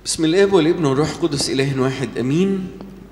بسم الاب والابن والروح القدس اله واحد امين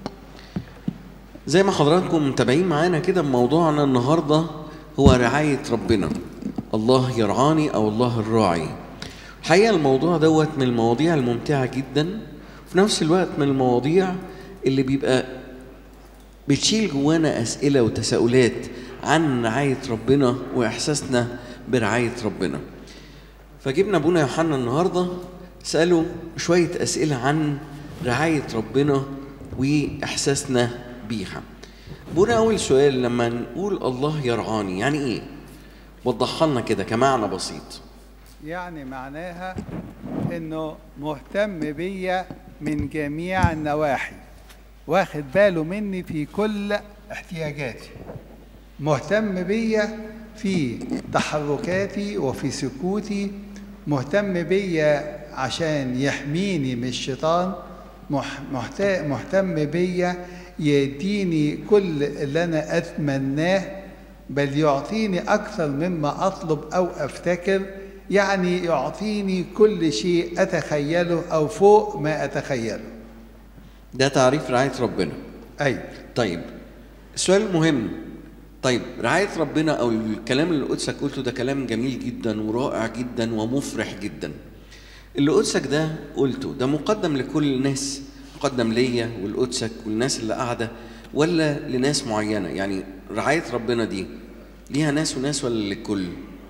زي ما حضراتكم متابعين معانا كده موضوعنا النهارده هو رعايه ربنا الله يرعاني او الله الراعي الحقيقه الموضوع دوت من المواضيع الممتعه جدا وفي نفس الوقت من المواضيع اللي بيبقى بتشيل جوانا اسئله وتساؤلات عن رعايه ربنا واحساسنا برعايه ربنا فجبنا ابونا يوحنا النهارده سأله شوية أسئلة عن رعاية ربنا وإحساسنا بيها. بونا أول سؤال لما نقول الله يرعاني يعني إيه؟ وضحها لنا كده كمعنى بسيط. يعني معناها انه مهتم بيا من جميع النواحي واخد باله مني في كل احتياجاتي مهتم بيا في تحركاتي وفي سكوتي مهتم بيا عشان يحميني من الشيطان مح- محت- مهتم بيا يديني كل اللي انا اتمناه بل يعطيني اكثر مما اطلب او افتكر يعني يعطيني كل شيء اتخيله او فوق ما اتخيله ده تعريف رعاية ربنا. ايوه طيب السؤال المهم طيب رعاية ربنا أو الكلام اللي قدسك قلته ده كلام جميل جدا ورائع جدا ومفرح جدا. اللي قدسك ده قلته ده مقدم لكل الناس مقدم ليا والقدسك والناس اللي قاعدة ولا لناس معينة يعني رعاية ربنا دي ليها ناس وناس ولا للكل؟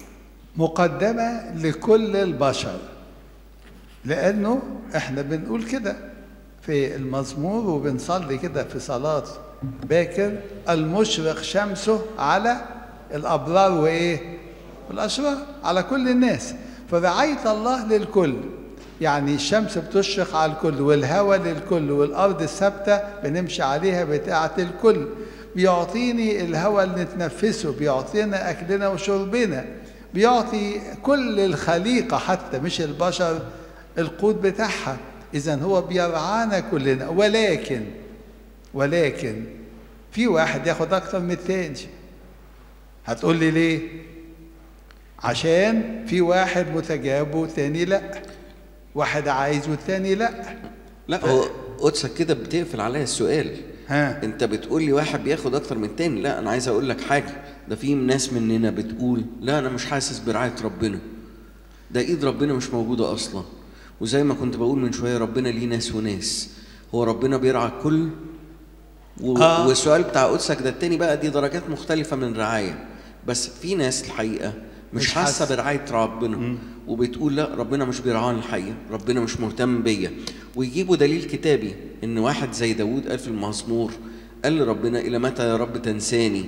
مقدمة لكل البشر لأنه إحنا بنقول كده في المزمور وبنصلي كده في صلاة باكر المشرق شمسه على الأبرار وإيه؟ والأشرار على كل الناس فرعاية الله للكل يعني الشمس بتشرق على الكل والهواء للكل والأرض الثابتة بنمشي عليها بتاعة الكل بيعطيني الهواء اللي نتنفسه بيعطينا أكلنا وشربنا بيعطي كل الخليقة حتى مش البشر القوت بتاعها إذا هو بيرعانا كلنا ولكن ولكن في واحد ياخد أكتر من التاني هتقول لي ليه؟ عشان في واحد متجاب والتاني لا واحد عايز والتاني لا لا هو قدسك كده بتقفل عليا السؤال ها انت بتقول لي واحد بياخد اكتر من تاني لا انا عايز اقول لك حاجه ده في ناس مننا بتقول لا انا مش حاسس برعايه ربنا ده ايد ربنا مش موجوده اصلا وزي ما كنت بقول من شويه ربنا ليه ناس وناس هو ربنا بيرعى الكل و... آه. والسؤال بتاع قدسك ده التاني بقى دي درجات مختلفه من رعايه بس في ناس الحقيقه مش, مش حاسه حاسة. برعايه ربنا وبتقول لا ربنا مش بيرعاني الحقيقه ربنا مش مهتم بيا ويجيبوا دليل كتابي ان واحد زي داوود قال في المزمور قال لربنا الى متى يا رب تنساني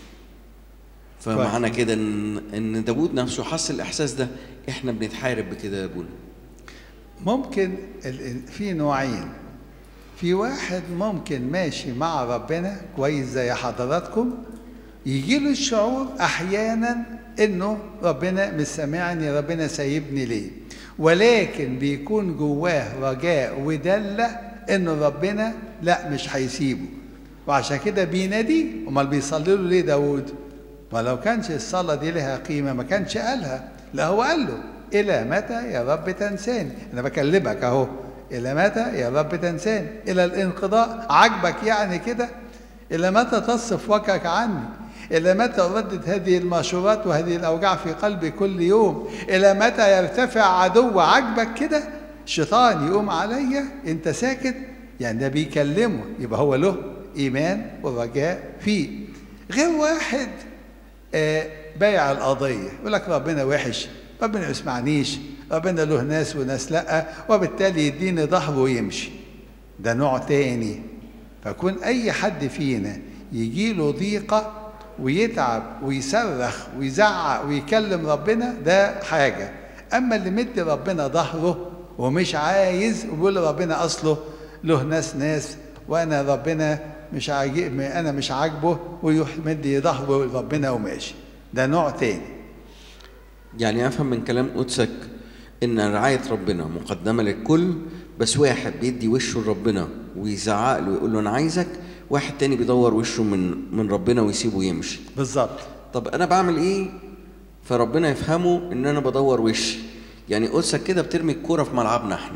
فمعنى كده ان ان داوود نفسه حس الاحساس ده احنا بنتحارب بكده يا ابونا ممكن ال- ال- في نوعين في واحد ممكن ماشي مع ربنا كويس زي حضراتكم يجي له الشعور احيانا انه ربنا مش سامعني ربنا سايبني ليه ولكن بيكون جواه رجاء ودله انه ربنا لا مش هيسيبه وعشان كده بيناديه امال بيصلي له ليه داود ولو كانش الصلاة دي لها قيمة ما كانش قالها لا هو قال له إلى متى يا رب تنساني أنا بكلمك أهو إلى متى يا رب تنساني إلى الانقضاء عجبك يعني كده إلى متى تصف وجهك عني إلى متى أردد هذه المشورات وهذه الأوجاع في قلبي كل يوم إلى متى يرتفع عدو عجبك كده الشيطان يقوم عليا أنت ساكت يعني ده بيكلمه يبقى هو له إيمان ورجاء فيه غير واحد آه، بايع القضية يقول لك ربنا وحش ربنا ما يسمعنيش ربنا له ناس وناس لا وبالتالي يديني ظهره ويمشي ده نوع تاني فكون أي حد فينا يجي له ضيقة ويتعب ويصرخ ويزعق ويكلم ربنا ده حاجة أما اللي مدي ربنا ظهره ومش عايز ويقول ربنا أصله له ناس ناس وأنا ربنا مش عاجب أنا مش عاجبه ويروح مدي ظهره لربنا وماشي ده نوع تاني يعني افهم من كلام قدسك ان رعايه ربنا مقدمه للكل بس واحد بيدي وشه لربنا ويزعق له ويقول له انا عايزك واحد تاني بيدور وشه من من ربنا ويسيبه يمشي بالظبط طب انا بعمل ايه فربنا يفهمه ان انا بدور وشي يعني قدسك كده بترمي الكوره في ملعبنا احنا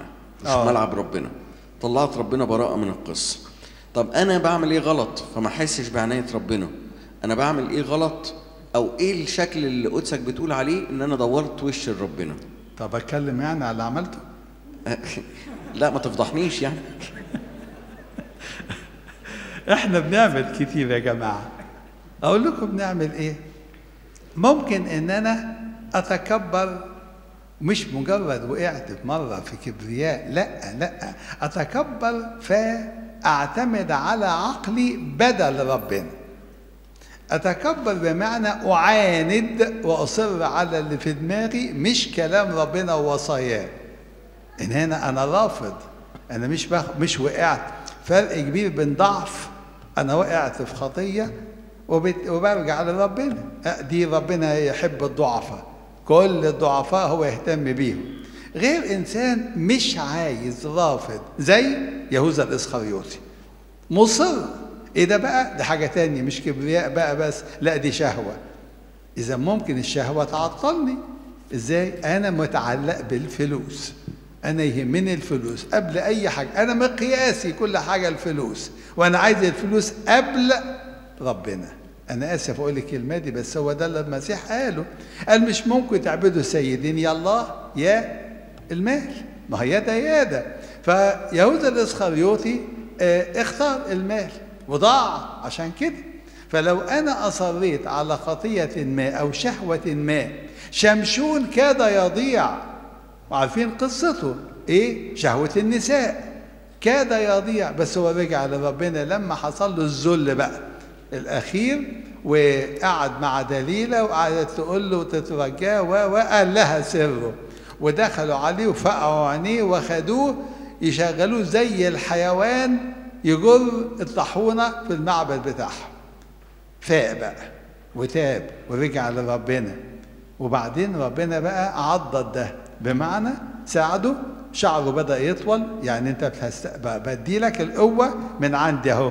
مش آه. ملعب ربنا طلعت ربنا براءة من القصة طب انا بعمل ايه غلط فما احسش بعناية ربنا انا بعمل ايه غلط او ايه الشكل اللي قدسك بتقول عليه ان انا دورت وش لربنا طب اتكلم يعني على اللي عملته لا ما تفضحنيش يعني احنا بنعمل كتير يا جماعه اقول لكم بنعمل ايه ممكن ان انا اتكبر مش مجرد وقعت في مره في كبرياء لا لا اتكبر فاعتمد على عقلي بدل ربنا اتكبر بمعنى اعاند واصر على اللي في دماغي مش كلام ربنا ووصاياه ان هنا انا رافض انا مش بخ... مش وقعت فرق كبير بين ضعف انا وقعت في خطيه وبت... وبرجع لربنا أه، دي ربنا يحب الضعفاء كل الضعفاء هو يهتم بيهم غير انسان مش عايز رافض زي يهوذا الاسخريوطي مصر ايه ده بقى ده حاجه تانية مش كبرياء بقى بس لا دي شهوه اذا ممكن الشهوه تعطلني ازاي انا متعلق بالفلوس انا يهمني الفلوس قبل اي حاجه انا مقياسي كل حاجه الفلوس وانا عايز الفلوس قبل ربنا انا اسف اقول الكلمه دي بس هو ده اللي المسيح قاله قال مش ممكن تعبدوا سيدين يا الله يا المال ما هي ده يا ده فيهوذا الاسخريوطي آه، اختار المال وضاع عشان كده فلو انا اصريت على خطيه ما او شهوه ما شمشون كاد يضيع وعارفين قصته ايه شهوه النساء كاد يضيع بس هو رجع لربنا لما حصل له الذل بقى الاخير وقعد مع دليله وقعدت تقول له وتترجاه و- وقال لها سره ودخلوا عليه وفقعوا عينيه وخدوه يشغلوه زي الحيوان يجر الطاحونه في المعبد بتاعهم فاق بقى وتاب ورجع لربنا وبعدين ربنا بقى عضد ده بمعنى ساعده شعره بدأ يطول يعني انت بتست... ب- بدي لك القوة من عندي اهو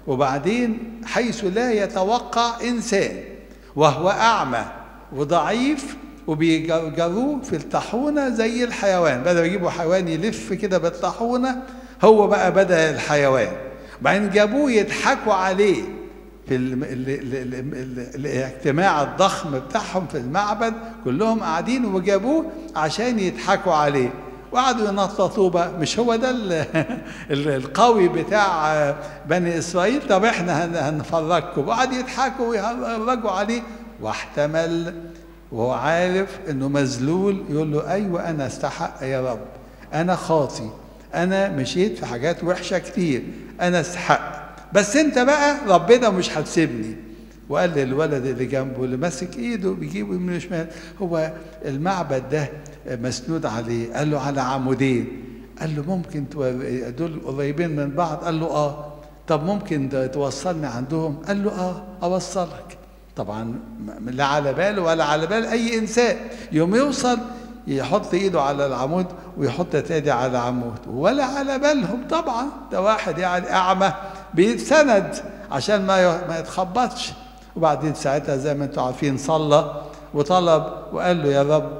وبعدين حيث لا يتوقع إنسان وهو أعمى وضعيف وبيجروه في الطاحونة زي الحيوان بدأوا يجيبوا حيوان يلف كده بالطاحونة هو بقى بدأ الحيوان بعدين جابوه يضحكوا عليه في ال- ال- ال- ال- ال- الاجتماع الضخم بتاعهم في المعبد كلهم قاعدين وجابوه عشان يضحكوا عليه وقعدوا ينططوه بقى مش هو ده ال- ال- القوي بتاع بني اسرائيل طب احنا هن- هنفرجكم وقعد يضحكوا ويهرجوا عليه واحتمل وهو عارف انه مذلول يقول له ايوه انا استحق يا رب انا خاطي انا مشيت في حاجات وحشه كتير انا استحق بس انت بقى ربنا مش هتسيبني وقال للولد اللي جنبه اللي ماسك ايده بيجيبه يمين وشمال هو المعبد ده مسنود عليه قال له على عمودين قال له ممكن تو- دول قريبين من بعض قال له اه طب ممكن ده توصلني عندهم قال له اه اوصلك طبعا م- لا على باله ولا على بال اي انسان يوم يوصل يحط ايده على العمود ويحط تاني على العمود ولا على بالهم طبعا ده واحد يعني اعمى بيتسند عشان ما ي- ما يتخبطش وبعدين ساعتها زي ما انتم عارفين صلى وطلب وقال له يا رب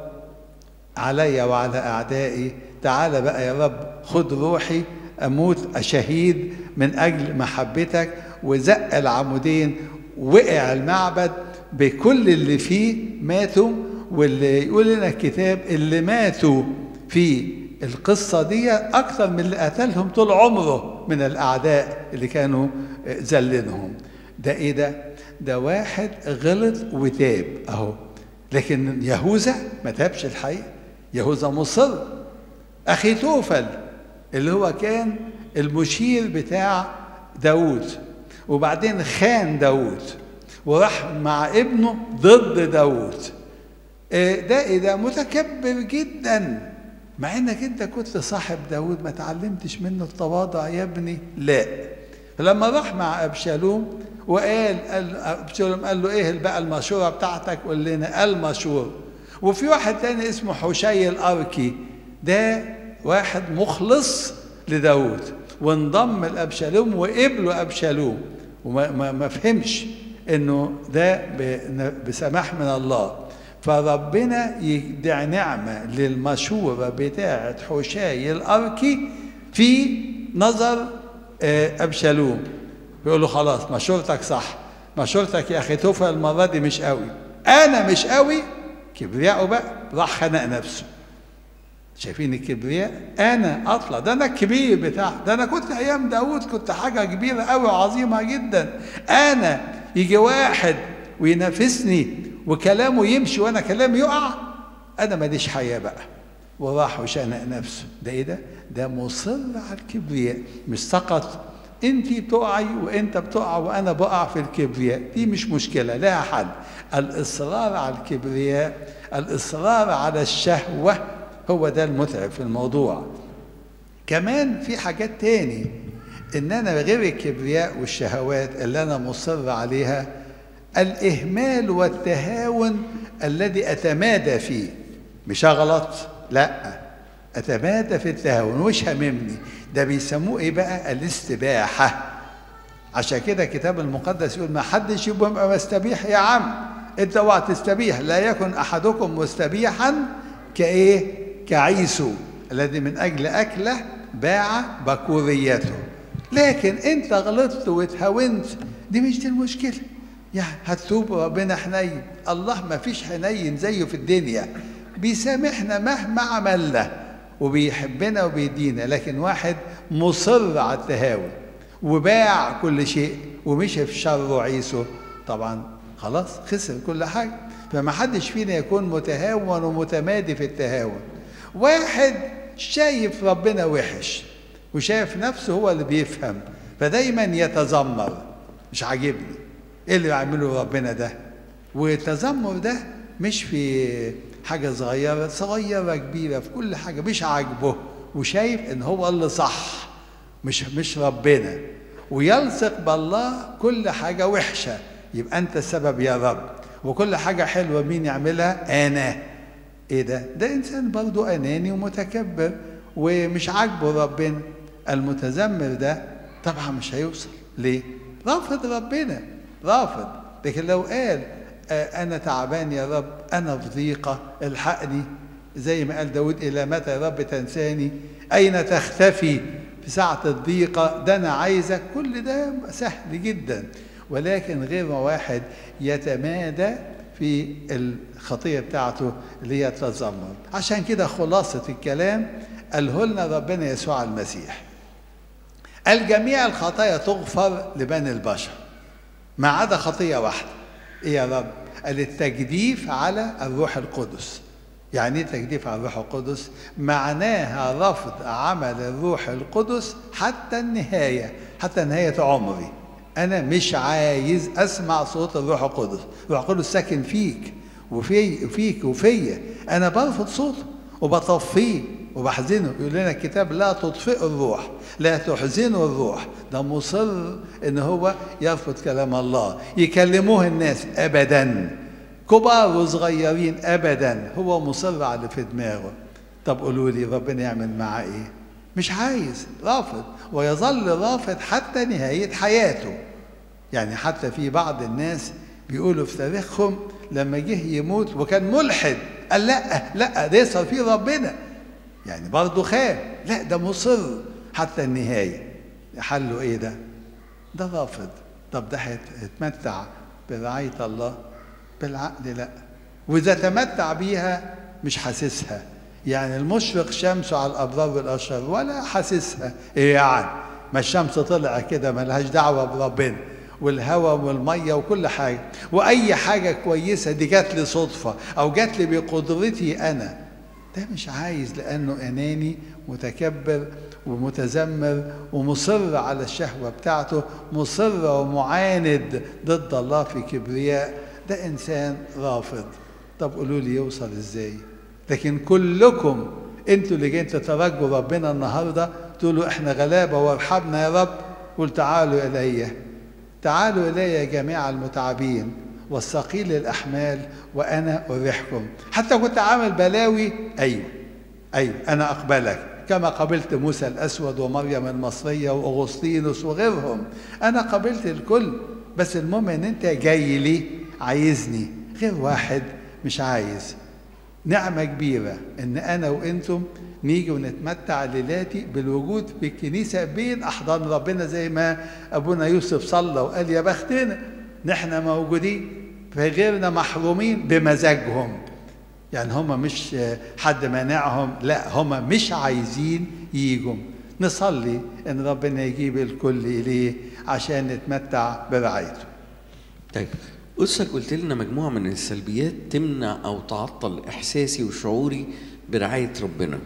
علي وعلى اعدائي تعال بقى يا رب خد روحي اموت اشهيد من اجل محبتك وزق العمودين وقع المعبد بكل اللي فيه ماتوا واللي يقول لنا الكتاب اللي ماتوا في القصة دي أكثر من اللي قتلهم طول عمره من الأعداء اللي كانوا ذلينهم ده إيه ده؟ ده واحد غلط وتاب أهو لكن يهوذا ما تابش الحقيقة يهوذا مصر أخي توفل اللي هو كان المشير بتاع داود وبعدين خان داود وراح مع ابنه ضد داود إيه ده ايه ده متكبر جدا مع انك انت كنت صاحب داود ما تعلمتش منه التواضع يا ابني لا فلما راح مع ابشالوم وقال قال ابشالوم قال له ايه بقى المشوره بتاعتك قول لنا المشور وفي واحد تاني اسمه حشي الاركي ده واحد مخلص لداود وانضم لابشالوم وقبله ابشالوم وما ما ما فهمش انه ده ب- بسماح من الله فربنا يدع نعمة للمشورة بتاعة حشاي الأركي في نظر آه، أبشالوم بيقول له خلاص مشورتك صح مشورتك يا أخي توفى المرة دي مش قوي أنا مش قوي كبرياءه بقى راح خنق نفسه شايفين الكبرياء انا اطلع ده انا الكبير بتاع ده انا كنت ايام داود كنت حاجه كبيره قوي وعظيمه جدا انا يجي واحد وينافسني وكلامه يمشي وانا كلامي يقع انا ماليش حياه بقى وراح وشنق نفسه ده ايه ده ده مصر على الكبرياء مش سقط انت بتقعي وانت بتقع وانا بقع في الكبرياء دي مش مشكله لها حل الاصرار على الكبرياء الاصرار على الشهوه هو ده المتعب في الموضوع كمان في حاجات تاني ان انا غير الكبرياء والشهوات اللي انا مصر عليها الاهمال والتهاون الذي اتمادى فيه مش اغلط لا اتمادى في التهاون وش هممني ده بيسموه ايه بقى الاستباحه عشان كده الكتاب المقدس يقول ما حدش يبقى مستبيح يا عم انت اوعى تستبيح لا يكن احدكم مستبيحا كايه كعيسو الذي من اجل اكله باع بكوريته لكن انت غلطت واتهاونت دي مش دي المشكله يعني هتتوب ربنا حنين الله ما فيش حنين زيه في الدنيا بيسامحنا مهما عملنا وبيحبنا وبيدينا لكن واحد مصر على التهاون وباع كل شيء ومشي في شر وعيسو طبعا خلاص خسر كل حاجه فما حدش فينا يكون متهاون ومتمادي في التهاون واحد شايف ربنا وحش وشايف نفسه هو اللي بيفهم فدايما يتذمر مش عاجبني ايه اللي يعمله ربنا ده والتذمر ده مش في حاجة صغيرة صغيرة كبيرة في كل حاجة مش عاجبه وشايف ان هو اللي صح مش مش ربنا ويلصق بالله كل حاجة وحشة يبقى انت السبب يا رب وكل حاجة حلوة مين يعملها انا ايه ده ده انسان برضه اناني ومتكبر ومش عاجبه ربنا المتذمر ده طبعا مش هيوصل ليه رافض ربنا رافض لكن لو قال آه انا تعبان يا رب انا في ضيقه الحقني زي ما قال داود الى متى يا رب تنساني اين تختفي في ساعه الضيقه ده انا عايزك كل ده سهل جدا ولكن غير واحد يتمادى في الخطية بتاعته اللي هي التذمر عشان كده خلاصة الكلام قاله لنا ربنا يسوع المسيح قال جميع الخطايا تغفر لبني البشر ما عدا خطية واحدة ايه يا رب قال التجديف على الروح القدس يعني ايه تجديف على الروح القدس معناها رفض عمل الروح القدس حتى النهاية حتى نهاية عمري أنا مش عايز أسمع صوت الروح القدس، الروح القدس ساكن فيك وفي فيك وفيا، أنا برفض صوته وبطفيه وبحزنه، يقول لنا الكتاب لا تطفئوا الروح، لا تحزنوا الروح، ده مصر إن هو يرفض كلام الله، يكلموه الناس أبدًا، كبار وصغيرين أبدًا، هو مصر على اللي في دماغه. طب قولوا لي ربنا يعمل معاه إيه؟ مش عايز رافض ويظل رافض حتى نهاية حياته يعني حتى في بعض الناس بيقولوا في تاريخهم لما جه يموت وكان ملحد قال لا لا ده يصل فيه ربنا يعني برضه خاف لا ده مصر حتى النهاية حله ايه ده ده رافض طب ده هيتمتع برعاية الله بالعقل لا وإذا تمتع بيها مش حاسسها يعني المشرق شمسه على الابرار والاشرار ولا حاسسها ايه يعني ما الشمس طلع كده ملهاش دعوه بربنا والهواء والميه وكل حاجه واي حاجه كويسه دي جات لي صدفه او جات لي بقدرتي انا ده مش عايز لانه اناني متكبر ومتذمر ومصر على الشهوه بتاعته مصر ومعاند ضد الله في كبرياء ده انسان رافض طب قولوا لي يوصل ازاي لكن كلكم انتوا اللي جايين تترجوا ربنا النهارده تقولوا احنا غلابه وارحمنا يا رب قل تعالوا الي تعالوا الي جميع المتعبين والثقيل الاحمال وانا اريحكم حتى كنت عامل بلاوي ايوه ايوه انا اقبلك كما قبلت موسى الاسود ومريم المصريه واغسطينوس وغيرهم انا قبلت الكل بس المهم ان انت جاي لي عايزني غير واحد مش عايز نعمة كبيرة إن أنا وأنتم نيجي ونتمتع ليلاتي بالوجود في الكنيسة بين أحضان ربنا زي ما أبونا يوسف صلى وقال يا بختنا نحن موجودين فغيرنا محرومين بمزاجهم يعني هم مش حد مانعهم لا هم مش عايزين يجوا نصلي ان ربنا يجيب الكل اليه عشان نتمتع برعايته طيب قدسك قلت لنا مجموعة من السلبيات تمنع أو تعطل إحساسي وشعوري برعاية ربنا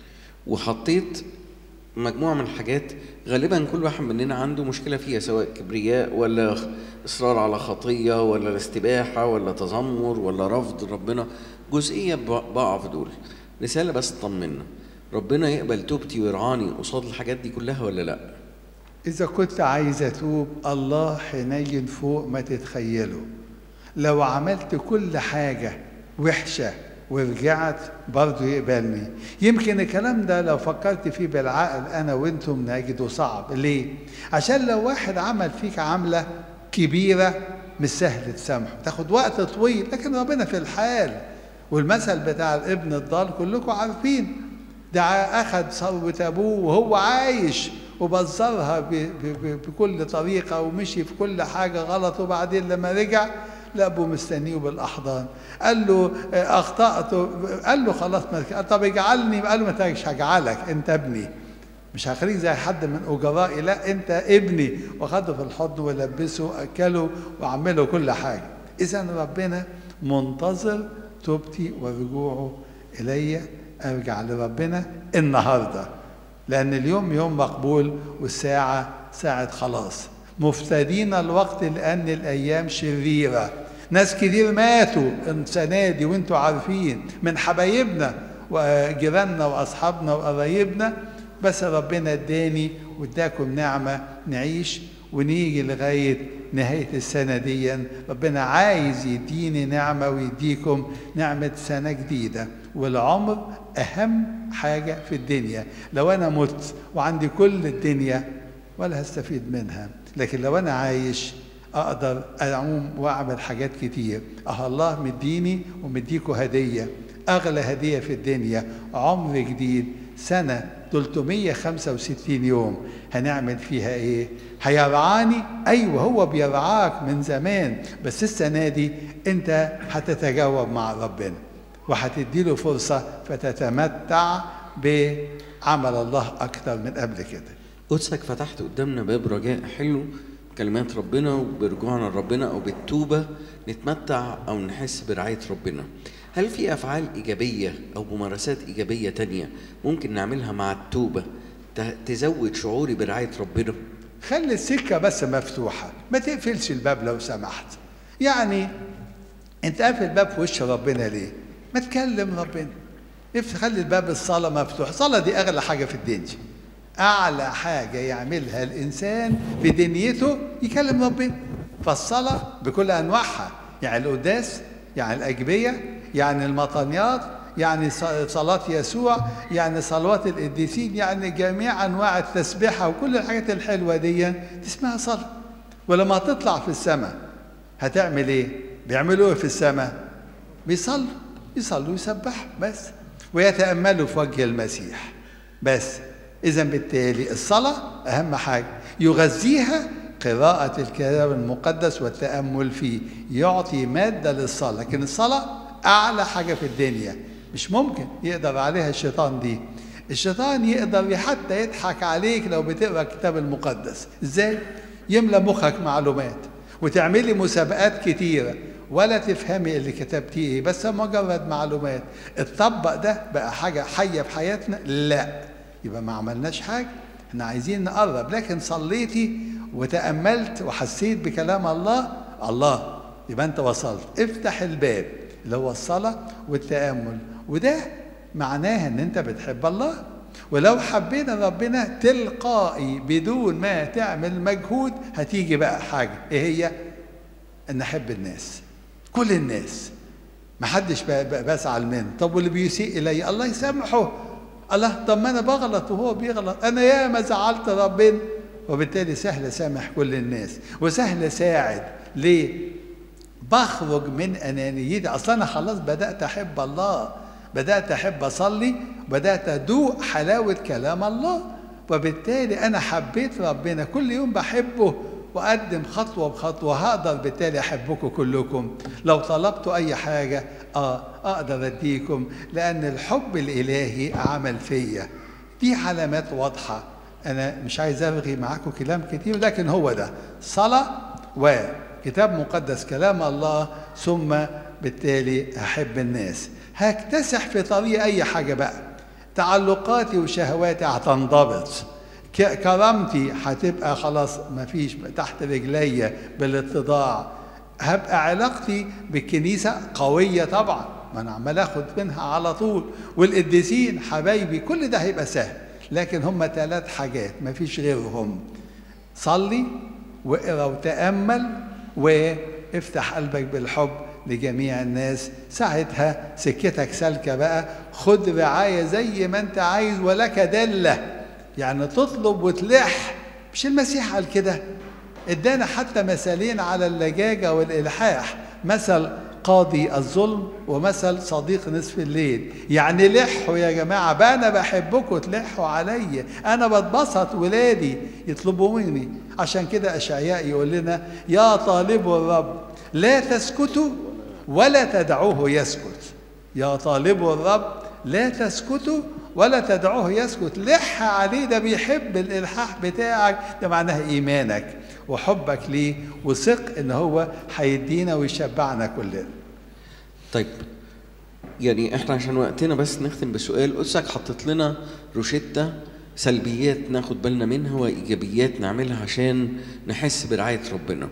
وحطيت مجموعة من الحاجات غالبا كل واحد مننا عنده مشكلة فيها سواء كبرياء ولا إصرار على خطية ولا الاستباحة ولا تذمر ولا رفض ربنا جزئية بقع في دول رسالة بس طمنا ربنا يقبل توبتي ويرعاني قصاد الحاجات دي كلها ولا لأ؟ إذا كنت عايز أتوب الله حنين فوق ما تتخيله لو عملت كل حاجة وحشة ورجعت برضه يقبلني يمكن الكلام ده لو فكرت فيه بالعقل أنا وأنتم نجده صعب ليه؟ عشان لو واحد عمل فيك عملة كبيرة مش سهل تسامحه تاخد وقت طويل لكن ربنا في الحال والمثل بتاع الابن الضال كلكم عارفين ده أخذ ثروة أبوه وهو عايش وبزرها ب- ب- ب- بكل طريقة ومشي في كل حاجة غلط وبعدين لما رجع لا أبوه مستنيه بالأحضان قال له آه، أخطأت قال له خلاص ما طب اجعلني قال له ما مش هجعلك أنت ابني مش هخليك زي حد من أجرائي لا أنت ابني وخده في الحضن ولبسه أكله وعمله كل حاجة إذا ربنا منتظر توبتي ورجوعه إلي أرجع لربنا النهارده لأن اليوم يوم مقبول والساعة ساعة خلاص مفتدين الوقت لأن الأيام شريرة ناس كتير ماتوا السنة دي وانتوا عارفين من حبايبنا وجيراننا وأصحابنا وقرايبنا بس ربنا اداني واداكم نعمة نعيش ونيجي لغاية نهاية السنة دي ربنا عايز يديني نعمة ويديكم نعمة سنة جديدة والعمر أهم حاجة في الدنيا لو أنا مت وعندي كل الدنيا ولا هستفيد منها لكن لو أنا عايش أقدر أعوم وأعمل حاجات كتير أه الله مديني ومديكوا هدية أغلى هدية في الدنيا عمر جديد سنة 365 يوم هنعمل فيها ايه هيرعاني ايوه هو بيرعاك من زمان بس السنه دي انت هتتجاوب مع ربنا وهتدي له فرصه فتتمتع بعمل الله اكتر من قبل كده قدسك فتحت قدامنا باب رجاء حلو كلمات ربنا وبرجوعنا لربنا او بالتوبه نتمتع او نحس برعايه ربنا هل في افعال ايجابيه او ممارسات ايجابيه تانية ممكن نعملها مع التوبه ت- تزود شعوري برعايه ربنا خلي السكة بس مفتوحة ما تقفلش الباب لو سمحت يعني انت قافل الباب في وش ربنا ليه ما تكلم ربنا اف- خلي الباب الصلاة مفتوح الصلاة دي أغلى حاجة في الدنيا أعلى حاجة يعملها الإنسان في دنيته يكلم ربنا فالصلاة بكل أنواعها يعني القداس يعني الأجبية يعني المطانيات يعني ص- صلاة يسوع يعني صلوات القديسين يعني جميع أنواع التسبيحة وكل الحاجات الحلوة دي اسمها صلاة ولما تطلع في السماء هتعمل ايه؟ بيعملوا ايه في السماء؟ بيصلوا يصلوا يسبحوا بس ويتأملوا في وجه المسيح بس إذا بالتالي الصلاة أهم حاجة يغذيها قراءة الكتاب المقدس والتأمل فيه يعطي مادة للصلاة لكن الصلاة أعلى حاجة في الدنيا مش ممكن يقدر عليها الشيطان دي الشيطان يقدر حتى يضحك عليك لو بتقرا الكتاب المقدس ازاي يملى مخك معلومات وتعملي مسابقات كتيره ولا تفهمي اللي كتبتيه ايه بس مجرد معلومات الطبق ده بقى حاجه حيه في حياتنا لا يبقى ما عملناش حاجه احنا عايزين نقرب لكن صليتي وتاملت وحسيت بكلام الله الله يبقى انت وصلت افتح الباب اللي هو الصلاه والتامل وده معناها ان انت بتحب الله ولو حبينا ربنا تلقائي بدون ما تعمل مجهود هتيجي بقى حاجه ايه هي ان احب الناس كل الناس ما حدش ب- ب- بزعل منه طب واللي بيسيء الي الله يسامحه الله طب ما انا بغلط وهو بيغلط انا ياما زعلت ربنا وبالتالي سهل اسامح كل الناس وسهل اساعد ليه بخرج من انانيتي اصلا انا خلاص بدات احب الله بدات احب اصلي بدات ادوق حلاوه كلام الله وبالتالي انا حبيت ربنا كل يوم بحبه واقدم خطوه بخطوه هقدر بالتالي احبكم كلكم لو طلبتوا اي حاجه اه اقدر اديكم لان الحب الالهي عمل فيا دي علامات واضحه انا مش عايز ارغي معاكم كلام كتير لكن هو ده صلاه وكتاب مقدس كلام الله ثم بالتالي احب الناس هكتسح في طريق اي حاجه بقى تعلقاتي وشهواتي هتنضبط كرامتي هتبقى خلاص مفيش تحت رجليا بالاتضاع هبقى علاقتي بالكنيسه قويه طبعا ما انا عمال اخد منها على طول والقديسين حبايبي كل ده هيبقى سهل لكن هم ثلاث حاجات مفيش غيرهم صلي واقرا وتامل وافتح قلبك بالحب لجميع الناس ساعتها سكتك سالكه بقى خد رعايه زي ما انت عايز ولك دله يعني تطلب وتلح مش المسيح قال كده ادانا حتى مثالين على اللجاجه والالحاح مثل قاضي الظلم ومثل صديق نصف الليل يعني لحوا يا جماعه بقى انا بحبكم تلحوا عليا انا بتبسط ولادي يطلبوا مني عشان كده اشعياء يقول لنا يا طالب الرب لا تسكتوا ولا تدعوه يسكت يا طالب الرب لا تسكتوا ولا تدعوه يسكت لح عليه ده بيحب الالحاح بتاعك ده معناها ايمانك وحبك ليه وثق ان هو هيدينا ويشبعنا كلنا طيب يعني احنا عشان وقتنا بس نختم بسؤال قدسك حطيت لنا روشتة سلبيات ناخد بالنا منها وايجابيات نعملها عشان نحس برعاية ربنا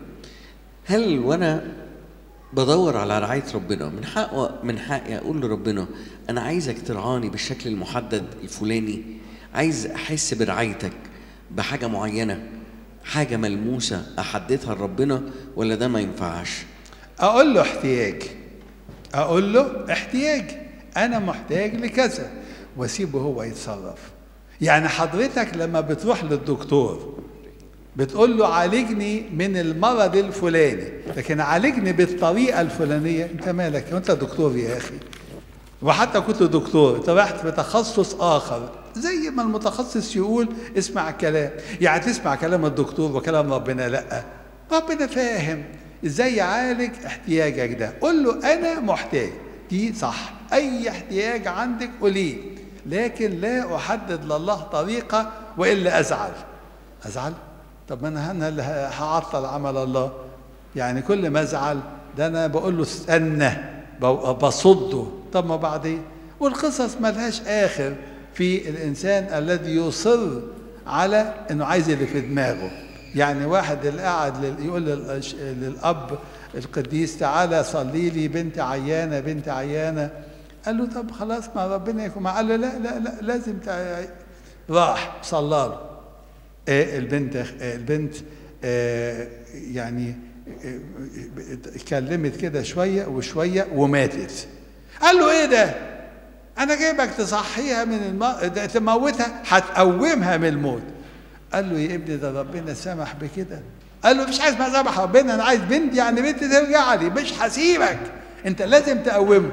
هل وانا بدور على رعاية ربنا من حق من حقي اقول لربنا انا عايزك ترعاني بالشكل المحدد الفلاني عايز احس برعايتك بحاجة معينة حاجة ملموسة احددها لربنا ولا ده ما ينفعش اقول له احتياج اقول له احتياج انا محتاج لكذا واسيبه هو يتصرف يعني حضرتك لما بتروح للدكتور بتقول له عالجني من المرض الفلاني لكن عالجني بالطريقه الفلانيه انت مالك وانت دكتور يا اخي وحتى كنت دكتور انت رحت في تخصص اخر زي ما المتخصص يقول اسمع الكلام يعني تسمع كلام الدكتور وكلام ربنا لا ربنا فاهم ازاي يعالج احتياجك ده قول له انا محتاج دي صح اي احتياج عندك قوليه لكن لا احدد لله طريقه والا ازعل ازعل طب ما انا انا اللي هعطل عمل الله يعني كل ما ازعل ده انا بقول له استنى بصده طب ما بعدين والقصص ملهاش اخر في الانسان الذي يصر على انه عايز اللي في دماغه يعني واحد اللي قاعد يقول للاب القديس تعالى صلي لي بنت عيانه بنت عيانه قال له طب خلاص ما ربنا يكون معاه قال له لا لا لا لازم راح صلى له إيه البنت البنت آه يعني اتكلمت كده شويه وشويه وماتت قال له ايه ده انا جايبك تصحيها من الم... تموتها هتقومها من الموت قال له يا ابني ده ربنا سمح بكده قال له مش عايز ما سمح ربنا انا عايز بنت يعني بنت ترجع لي مش هسيبك انت لازم تقومه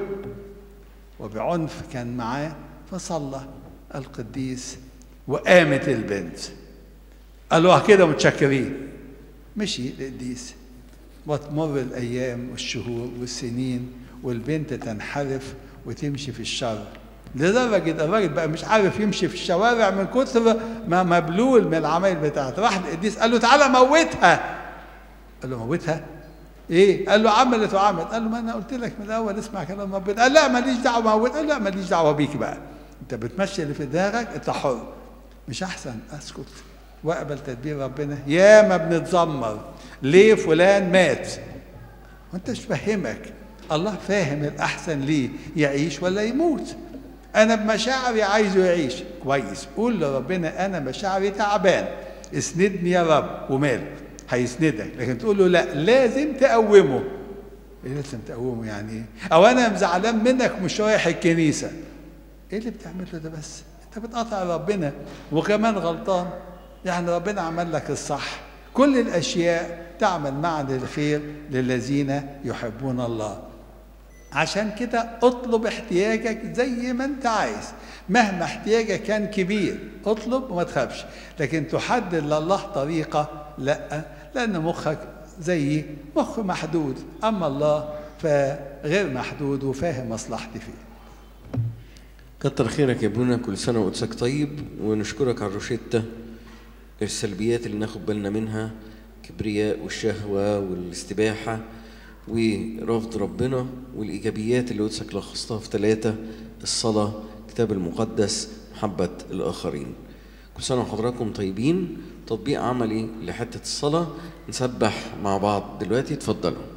وبعنف كان معاه فصلى القديس وقامت البنت قال له كده متشكرين مشي القديس وتمر الايام والشهور والسنين والبنت تنحرف وتمشي في الشر لدرجة الراجل بقى مش عارف يمشي في الشوارع من كتر ما مبلول من العمايل بتاعته راح القديس قال له تعالى موتها قال له موتها ايه قال له عملت وعملت قال له ما انا قلت لك من الاول اسمع كلام ربنا قال لا ماليش دعوه موت قال لا ماليش دعوه بيك بقى انت بتمشي اللي في دماغك انت حر مش احسن اسكت واقبل تدبير ربنا يا ما بنتذمر ليه فلان مات وانت مش فاهمك الله فاهم الاحسن ليه يعيش ولا يموت انا بمشاعري عايزه يعيش كويس قول لربنا انا مشاعري تعبان اسندني يا رب وماله هيسندك لكن تقول له لا لازم تقومه ايه لازم تقومه يعني ايه او انا زعلان منك مش رايح الكنيسه ايه اللي بتعمله ده بس انت بتقطع ربنا وكمان غلطان يعني ربنا عمل لك الصح كل الاشياء تعمل معا للخير للذين يحبون الله عشان كده اطلب احتياجك زي ما انت عايز مهما احتياجك كان كبير اطلب وما تخافش لكن تحدد لله طريقة لا لأن مخك زي مخ محدود أما الله فغير محدود وفاهم مصلحتي فيه كتر خيرك يا ابونا كل سنة وقدسك طيب ونشكرك على الروشتة السلبيات اللي ناخد بالنا منها كبرياء والشهوة والاستباحة ورفض ربنا والإيجابيات اللي قدسك لخصتها في ثلاثة الصلاة الكتاب المقدس محبة الآخرين كل سنة وحضراتكم طيبين تطبيق عملي لحتة الصلاة نسبح مع بعض دلوقتي اتفضلوا